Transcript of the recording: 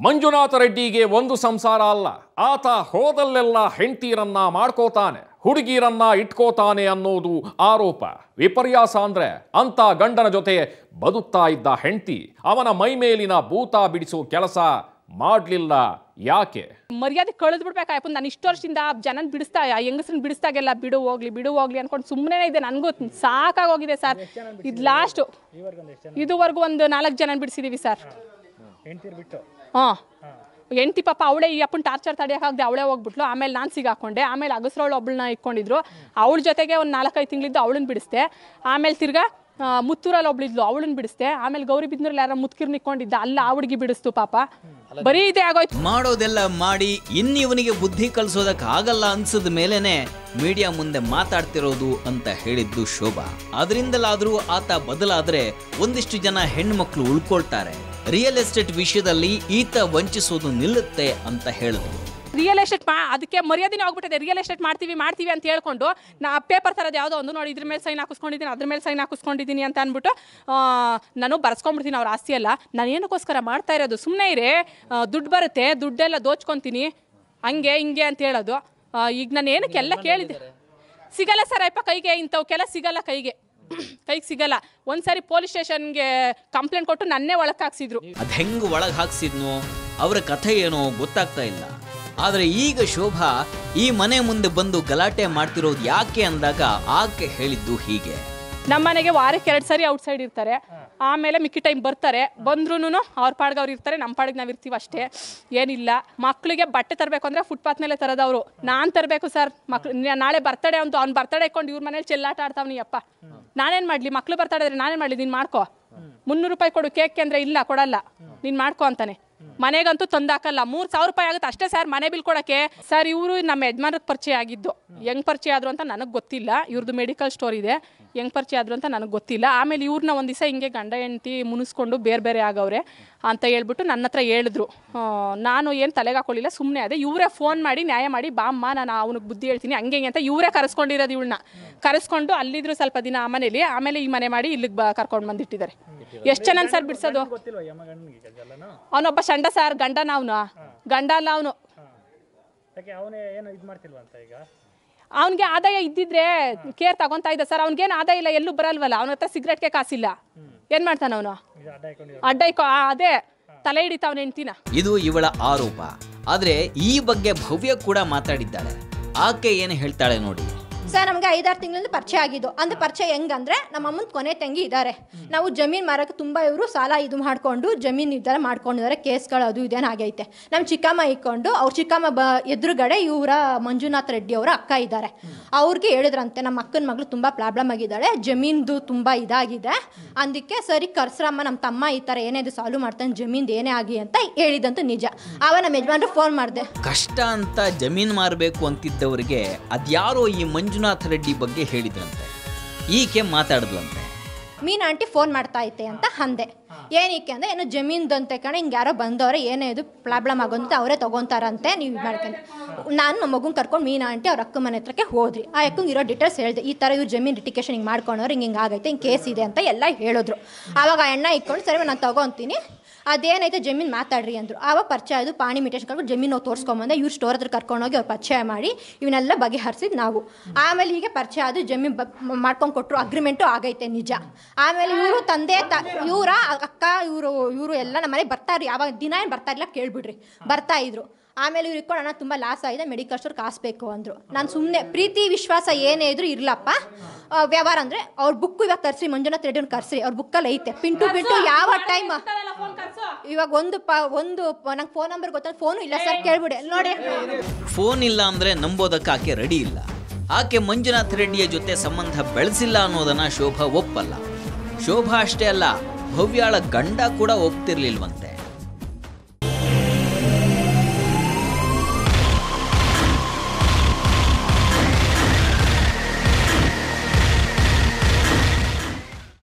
ಮಂಜುನಾಥ ರೆಡ್ಡಿಗೆ ಒಂದು ಸಂಸಾರ ಅಲ್ಲ ಆತ ಹೋದಲ್ಲೆಲ್ಲ ಹೆಂಡತೀರನ್ನ ಮಾಡ್ಕೋತಾನೆ ಹುಡುಗಿರನ್ನ ಇಟ್ಕೋತಾನೆ ಅನ್ನೋದು ಆರೋಪ ವಿಪರ್ಯಾಸ ಅಂದ್ರೆ ಅಂತ ಗಂಡನ ಜೊತೆ ಬದುಕ್ತಾ ಇದ್ದ ಹೆಂಡತಿ ಅವನ ಮೈಮೇಲಿನ ಭೂತ ಬಿಡಿಸೋ ಕೆಲಸ ಮಾಡ್ಲಿಲ್ಲ ಯಾಕೆ ಮರ್ಯಾದೆ ಕಳೆದು ಬಿಡ್ಬೇಕಾಯ್ತು ನಾನು ಇಷ್ಟು ವರ್ಷದಿಂದ ಜನನ್ ಬಿಡಿಸ್ತಾ ಹೆಂಗಸ್ರನ್ನ ಬಿಡಿಸ್ದಾಗೆಲ್ಲ ಬಿಡು ಹೋಗ್ಲಿ ಬಿಡು ಹೋಗ್ಲಿ ಅನ್ಕೊಂಡು ಸುಮ್ಮನೆ ಇದೆ ನನಗೂ ಸಾಕಾಗೋಗಿದೆ ಸರ್ ಇದು ಲಾಸ್ಟು ಇದುವರೆಗೂ ಒಂದು ನಾಲ್ಕು ಜನ ಬಿಡಿಸಿದೀವಿ ಸರ್ ಹೆಂಡ್ತೀರ್ ಬಿಟ್ಟು ಹಾಂ ಹೆಂಡ್ತಿ ಪಾಪ ಅವಳೇ ಈ ಅಪ್ಪನ ಟಾರ್ಚರ್ ತಡೆಯೋಕ್ಕಾಗದೆ ಅವಳೇ ಹೋಗ್ಬಿಟ್ಲು ಆಮೇಲೆ ನಾನು ಸಿಗಾಕೊಂಡೆ ಆಮೇಲೆ ಅಗಸ್ರವಳು ಒಬ್ಬಳನ್ನ ಇಟ್ಕೊಂಡಿದ್ರು ಅವಳ ಜೊತೆಗೆ ಒಂದು ನಾಲ್ಕೈದು ತಿಂಗಳಿದ್ದು ಅವಳನ್ನ ಬಿಡಿಸ್ದೆ ಆಮೇಲೆ ತಿರ್ಗಾ ಆ, ಮುತ್ತೂರಲ್ಲಿ ಒಬ್ಳಿದ್ಲು ಅವಳನ್ನ ಬಿಡಿಸ್ದೆ ಆಮೇಲೆ ಗೌರಿ ಬಿದ್ನೂರಲ್ಲಿ ಯಾರೋ ಮುತ್ಕಿರ್ ನಿಕ್ಕೊಂಡಿದ್ದ ಅಲ್ಲ ಆ ಹುಡುಗಿ ಬಿಡಿಸ್ತು ಪಾಪ ಬರೀ ಇದೇ ಆಗೋಯ್ತು ಮಾಡೋದೆಲ್ಲ ಮಾಡಿ ಇನ್ನಿವನಿಗೆ ಬುದ್ಧಿ ಕಲಿಸೋದಕ್ಕೆ ಆಗಲ್ಲ ಅನ್ಸದ ಮೇಲೇನೆ ಮೀಡಿಯಾ ಮುಂದೆ ಮಾತಾಡ್ತಿರೋದು ಅಂತ ಹೇಳಿದ್ದು ಶೋಭಾ ಅದರಿಂದಲಾದ್ರೂ ಆತ ಬದಲಾದ್ರೆ ಒಂದಿಷ್ಟು ಜನ ಹೆಣ್ಮಕ್ಳು ಉಳ್ಕೊಳ್ತಾರೆ ರಿಯಲ್ ಎಸ್ಟೇಟ್ ವಿಷಯದಲ್ಲಿ ಈತ ವಂಚಿಸೋದು ನಿಲ್ಲುತ್ತೆ ಅಂತ ಹೇಳಿದ್ರು ರಿಯಲ್ ಎಸ್ಟೇಟ್ ಮಾ ಅದಕ್ಕೆ ಮರ್ಯಾದೆನೇ ಹೋಗ್ಬಿಟ್ಟಿದೆ ರಿಯಲ್ ಎಸ್ಟೇಟ್ ಮಾಡ್ತೀವಿ ಮಾಡ್ತೀವಿ ಅಂತ ಹೇಳ್ಕೊಂಡು ನಾ ಪೇಪರ್ ಥರದ್ದು ಯಾವುದೋ ಒಂದು ನೋಡಿ ಇದ್ರ ಮೇಲೆ ಸೈನ್ ಹಾಕಿಸ್ಕೊಂಡಿದ್ದೀನಿ ಅದ್ರ ಮೇಲೆ ಸೈನ್ ಹಾಕಿಸ್ಕೊಂಡಿದ್ದೀನಿ ಅಂತ ಅಂದ್ಬಿಟ್ಟು ಆ, ನಾನು ಬರ್ಸ್ಕೊಂಡ್ಬಿಡ್ತೀನಿ ಅವ್ರ ಆಸ್ತಿ ಎಲ್ಲ ನಾನು ಏನಕ್ಕೋಸ್ಕರ ಮಾಡ್ತಾ ಇರೋದು ಸುಮ್ಮನೆ ಇರೇ ದುಡ್ಡು ಬರುತ್ತೆ ದುಡ್ಡೆಲ್ಲ ದೋಚ್ಕೊತೀನಿ ಹಂಗೆ ಹಿಂಗೆ ಅಂತ ಹೇಳೋದು ಆ, ಈಗ ನಾನು ಏನಕ್ಕೆಲ್ಲ ಕೇಳಿದೆ ಸಿಗಲ್ಲ ಸರ್ ಅಯ್ಯಪ್ಪ ಕೈಗೆ ಇಂಥವಕ್ಕೆಲ್ಲ ಸಿಗಲ್ಲ ಕೈಗೆ ಕೈಗೆ ಸಿಗಲ್ಲ ಒಂದ್ಸರಿ ಪೊಲೀಸ್ ಸ್ಟೇಷನ್ಗೆ ಕಂಪ್ಲೇಂಟ್ ಕೊಟ್ಟು ನನ್ನೇ ಒಳಕ್ಕೆ ಹಾಕ್ಸಿದ್ರು ಅದ್ ಹೆಂಗ್ ಒಳಗ್ ಹಾಕ್ಸಿದ್ನೋ ಅವರ ಕಥೆ ಏನೋ ಗೊತ್ತಾಗ್ತಾ ಇಲ್ಲ ಆದ್ರೆ ಈಗ ಶೋಭಾ ಈ ಮನೆ ಮುಂದೆ ಬಂದು ಗಲಾಟೆ ಮಾಡ್ತಿರೋದು ಯಾಕೆ ಅಂದಾಗ ಆಕೆ ಹೇಳಿದ್ದು ಹೀಗೆ ನಮ್ಮ ಮನೆಗೆ ವಾರಕ್ಕೆ ಎರಡು ಸರಿ ಔಟ್ಸೈಡ್ ಇರ್ತಾರೆ ಆಮೇಲೆ ಮಿಕ್ಕಿ ಟೈಮ್ ಬರ್ತಾರೆ ಬಂದ್ರೂ ಅವ್ರ ಪಾಡ್ಗೆ ಅವ್ರು ಇರ್ತಾರೆ ನಮ್ಮ ಪಾಡಿಗೆ ನಾವು ಇರ್ತೀವಿ ಅಷ್ಟೇ ಏನಿಲ್ಲ ಮಕ್ಕಳಿಗೆ ಬಟ್ಟೆ ತರಬೇಕು ಅಂದರೆ ಫುಟ್ಪಾತ್ ಮೇಲೆ ತರೋದವರು ನಾನು ತರಬೇಕು ಸರ್ ಮಕ್ಳು ನ- ನಾಳೆ ಬರ್ತಡೇ ಅಂತ ಅವ್ನು ಬರ್ತಡೇ ಇಟ್ಕೊಂಡು ಇವ್ರ ಮನೇಲಿ ಚೆಲ್ಲಾಟ ಆಡ್ತಾವ್ನಿ ಅಪ್ಪ ನಾನೇನು ಮಾಡಲಿ ಮಕ್ಳು ಬರ್ತಡೇ ಇದ್ರೆ ನಾನೇನು ಮಾಡಲಿ ನೀನು ಮಾಡ್ಕೋ ಮುನ್ನೂರು ರೂಪಾಯಿ ಕೊಡು ಕೇಕ್ ಅಂದರೆ ಇಲ್ಲ ಕೊಡಲ್ಲ ನೀನು ಮಾಡ್ಕೋ ಅಂತಾನೆ ಮನೆಗಂತೂ ತಂದಾಕಲ್ಲ ಮೂರು ಸಾವಿರ ರೂಪಾಯಿ ಆಗುತ್ತೆ ಅಷ್ಟೇ ಸರ್ ಮನೆ ಬಿಲ್ ಕೊಡೋಕ್ಕೆ ಸರ್ ಇವರು ನಮ್ಮ ಯಜಮಾನ್ರಿಗೆ ಪರಿಚಯ ಆಗಿದ್ದು ಹೆಂಗ್ ಪರಿಚಯ ಆದ್ರು ಅಂತ ನನಗೆ ಗೊತ್ತಿಲ್ಲ ಇವ್ರದ್ದು ಮೆಡಿಕಲ್ ಸ್ಟೋರ್ ಇದೆ ಹೆಂಗ್ ಪರಿಚಯ ಆದ್ರು ಅಂತ ನನಗೆ ಗೊತ್ತಿಲ್ಲ ಆಮೇಲೆ ಇವ್ರನ್ನ ಒಂದು ದಿವಸ ಹಿಂಗೆ ಗಂಡ ಹೆಂಡತಿ ಮುನಿಸ್ಕೊಂಡು ಬೇರೆ ಬೇರೆ ಆಗವ್ರೆ ಅಂತ ಹೇಳ್ಬಿಟ್ಟು ನನ್ನ ಹತ್ರ ಹೇಳಿದ್ರು ಆ, ನಾನು ಏನು ತಲೆಗೆ ಹಾಕೊಳ್ಳಿಲ್ಲ ಸುಮ್ಮನೆ ಅದೇ ಇವರೇ ಫೋನ್ ಮಾಡಿ ನ್ಯಾಯ ಮಾಡಿ ಬಾಮ್ಮ ನಾನು ಅವನಿಗೆ ಬುದ್ಧಿ ಹೇಳ್ತೀನಿ ಹಂಗೆ ಹಿಂಗೆ ಅಂತ ಇವರೇ ಕರೆಸ್ಕೊಂಡಿರೋದು ಇವಳನ್ನ ಕರೆಸ್ಕೊಂಡು ಅಲ್ಲಿದ್ರು ಸ್ವಲ್ಪ ದಿನ ಆ ಮನೇಲಿ ಆಮೇಲೆ ಈ ಮನೆ ಮಾಡಿ ಇಲ್ಲಿಗೆ ಬ ಕರ್ಕೊಂಡು ಬಂದಿಟ್ಟಿದ್ದಾರೆ ಎಷ್ಟು ಜನ ಸರ್ ಬಿಡಿಸೋದು ಗೊತ್ತಿಲ್ವ ಯಮ್ಮ ಗಂಡನಿಗೆ ಎಲ್ಲನೂ ಅವನೊಬ್ಬ ಶಂಡ ಸರ್ ಗಂಡನ ಅವನು ಗಂಡ ಅಲ್ಲ ಅವನು ಯಾಕೆ ಅವನೇ ಏನು ಇದು ಮಾಡ್ತಿಲ್ವ ಅಂತ ಈಗ ಅವನಿಗೆ ಆದಾಯ ಇದ್ದಿದ್ರೆ ಕೇರ್ ತಗೊಂತಾ ಇದ್ದ ಸರ್ ಅವ್ನಿಗೇನು ಆದಾಯ ಇಲ್ಲ ಎಲ್ಲೂ ಬರಲ್ವಲ್ಲ ಅವನ ಹತ್ರ ಸಿಗರೆಟ್ಗೆ ಕಾಸಿಲ್ಲ ಏನು ಮಾಡ್ತಾನೆ ಅವನು ಇದು ಅಡ್ಡ ಹಾಕೊಂಡಿರೋ ಅಡ್ಡ ಇಕ್ಕೋ ಆ, ಅದೇ ತಲೆ ಹಿಡಿತಾವನ ಹೆಂಡ್ತಿನ ಇದು ಇವಳ ಆರೋಪ ಆದ್ರೆ ಈ ಬಗ್ಗೆ ಭವ್ಯ ಕೂಡ ಮಾತಾಡಿದ್ದಾಳೆ ಆಕೆ ಏನು ಹೇಳ್ತಾಳೆ ನೋಡಿ ಸರ್ ನಮಗೆ ಐದಾರು ತಿಂಗಳಿಂದ ಪರಿಚಯ ಆಗಿದ್ದು ಅಂದ್ರೆ ಪರಿಚಯ ಹೆಂಗಂದ್ರೆ ನಮ್ಮ ಅಮ್ಮನ ಕೊನೆ ತಂಗಿ ಇದ್ದಾರೆ ನಾವು ಜಮೀನು ಮಾರಕ್ಕೆ ತುಂಬ ಇವರು ಸಾಲ ಇದು ಮಾಡಿಕೊಂಡು ಜಮೀನು ಇದೆಲ್ಲ ಮಾಡ್ಕೊಂಡಿದ್ದಾರೆ ಕೇಸ್ಗಳು ಅದು ಇದೇನು ಆಗೈತೆ ನಮ್ಮ ಚಿಕ್ಕಮ್ಮ ಇಕ್ಕೊಂಡು ಅವ್ರ ಚಿಕ್ಕಮ್ಮ ಬ ಎದುರುಗಡೆ ಇವರ ಮಂಜುನಾಥ್ ರೆಡ್ಡಿ ಅವರ ಅಕ್ಕ ಇದ್ದಾರೆ ಅವ್ರಿಗೆ ಹೇಳಿದ್ರಂತೆ ನಮ್ಮ ಅಕ್ಕನ ಮಗಳು ತುಂಬ ಪ್ರಾಬ್ಲಮ್ ಆಗಿದ್ದಾಳೆ ಜಮೀನ್ದು ತುಂಬ ಇದಾಗಿದೆ ಅದಕ್ಕೆ ಸರಿ ಕರ್ಸ್ರಮ್ಮ ನಮ್ಮ ತಮ್ಮ ಈ ಥರ ಏನೇ ಇದು ಸಾಲ್ವ್ ಮಾಡ್ತಾನೆ ಜಮೀನ್ದು ಏನೇ ಆಗಿ ಅಂತ ಹೇಳಿದಂತೂ ನಿಜ ಆವಾಗ ನಮ್ಮ ಯಜಮಾನ್ರು ಫೋನ್ ಮಾಡಿದೆ ಕಷ್ಟ ಅಂತ ಜಮೀನ್ ಮಾರಬೇಕು ಅಂತಿದ್ದವರಿಗೆ ಅದ್ಯಾರೋ ಈ ಮಂಜುನಾಥ ರೆಡ್ಡಿ ಬಗ್ಗೆ ಹೇಳಿದ್ರಂತೆ ಈಕೆ ಮಾತಾಡಿದ್ಲಂತೆ ಮೀನ್ ಆಂಟಿ ಫೋನ್ ಮಾಡ್ತಾ ಐತೆ ಅಂತ ಅಂದೆ ಏನಕ್ಕೆ ಅಂದರೆ ಏನೋ ಜಮೀನ್ದಂತೆ ಕಣ ಹಿಂಗೆ ಯಾರೋ ಬಂದವ್ರೆ ಏನೇ ಇದು ಪ್ರಾಬ್ಲಮ್ ಆಗೋಂತ ಅವರೇ ತೊಗೊತಾರಂತೆ ನೀವು ಇದು ಮಾಡ್ಕೊಂಡು ನಾನು ನಮ್ಮ ಮಗುನ ಕರ್ಕೊಂಡು ಮೀನಾ ಆಂಟಿ ಅವ್ರ ಅಕ್ಕ ಮನೆ ಹತ್ರಕ್ಕೆ ಹೋದ್ರಿ ಆ ಅಕ್ಕಂಗೆ ಇರೋ ಡೀಟೇಲ್ಸ್ ಹೇಳಿದೆ ಈ ಥರ ಇವ್ರು ಜಮೀನು ರಿಟಿಕೇಶನ್ ಹಿಂಗೆ ಮಾಡ್ಕೊಂಡವ್ರು ಹಿಂಗೆ ಹಿಂಗೆ ಆಗೈತೆ ಹಿಂಗೆ ಕೇಸ್ ಇದೆ ಅಂತ ಎಲ್ಲ ಹೇಳಿದ್ರು ಆವಾಗ ಆ ಎಣ್ಣ ಇಕ್ಕೊಂಡು ಸರಿ ನಾನು ತೊಗೊತೀನಿ ಅದೇನೈತೆ ಜಮೀನು ಮಾತಾಡ್ರಿ ಅಂದರು ಆವಾಗ ಪರಿಚಯ ಅದು ಪಾಣಿ ಮಿಟೇಶನ್ ಕರ್ಕೊಂಡು ಜಮೀನು ಹೋಗಿ ತೋರಿಸ್ಕೊಂಬಂದೆ ಇವ್ರು ಸ್ಟೋರ್ ಹತ್ರ ಕರ್ಕೊಂಡೋಗಿ ಅವ್ರು ಪರಿಚಯ ಮಾಡಿ ಇವನ್ನೆಲ್ಲ ಬಗೆಹರಿಸಿದ್ ನಾವು ಆಮೇಲೆ ಈಗ ಪರಿಚಯ ಅದು ಜಮೀನು ಬ ಮಾಡ್ಕೊಂಡು ಕೊಟ್ಟರು ಅಗ್ರಿಮೆಂಟು ಆಗೈತೆ ನಿಜ ಆಮೇಲೆ ಇವರು ತಂದೆ ತ ಇವರ ಅಕ್ಕ ಇವರು ಇವರು ಎಲ್ಲ ನಮ್ಮ ಮನೆಗೆ ಬರ್ತಾರೆ ಯಾವಾಗ ದಿನ ಏನು ಬರ್ತಾ ಇಲ್ಲ ಕೇಳ್ಬಿಡ್ರಿ ಬರ್ತಾ ಇದ್ರು ಆಮೇಲೆ ಇವ್ರು ಇಟ್ಕೊಂಡು ಅಣ್ಣ ತುಂಬ ಲಾಸ್ ಆಗಿದೆ ಮೆಡಿಕಲ್ ಸ್ಟೋರ್ ಕಾಸ್ಬೇಕು ಅಂದರು ನಾನು ಸುಮ್ಮನೆ ಪ್ರೀತಿ ವಿಶ್ವಾಸ ಏನೇ ಇದ್ರು ಇರ್ಲಪ್ಪ ಆ, ವ್ಯವಹಾರ ಅಂದರೆ ಅವ್ರ ಬುಕ್ ಇವಾಗ ತರಿಸಿ ಮಂಜುನಾಥ್ ರೆಡ್ಡಿನ ಕರ್ಸಿ ಅವ್ರ ಬುಕ್ಕಲ್ಲಿ ಐತೆ ಪಿಂಟು ಪಿಂಟು ಯಾವ ಟೈಮ್ ಇವಾಗ ಒಂದು ಪ ಒಂದು ನಂಗೆ ಫೋನ್ ನಂಬರ್ ಗೊತ್ತಾಗ ಫೋನು ಇಲ್ಲ ಸರ್ ಕೇಳ್ಬಿಡಿ ನೋಡಿ ಫೋನ್ ಇಲ್ಲ ಅಂದ್ರೆ ನಂಬೋದಕ್ಕೆ ಆಕೆ ರೆಡಿ ಇಲ್ಲ ಆಕೆ ಮಂಜುನಾಥ್ ರೆಡ್ಡಿಯ ಜೊತೆ ಸಂಬಂಧ ಬೆಳೆಸಿಲ್ಲ ಅನ್ನೋದನ್ನ ಶೋಭಾ ಒಪ್ಪಲ್ಲ ಶೋಭಾ ಅಷ್ಟೇ ಅಲ್ಲ ಭವ್ಯಾಳ ಗಂಡ ಕೂಡ ಒಪ್ತಿರ್ಲಿಲ್ವಂತೆ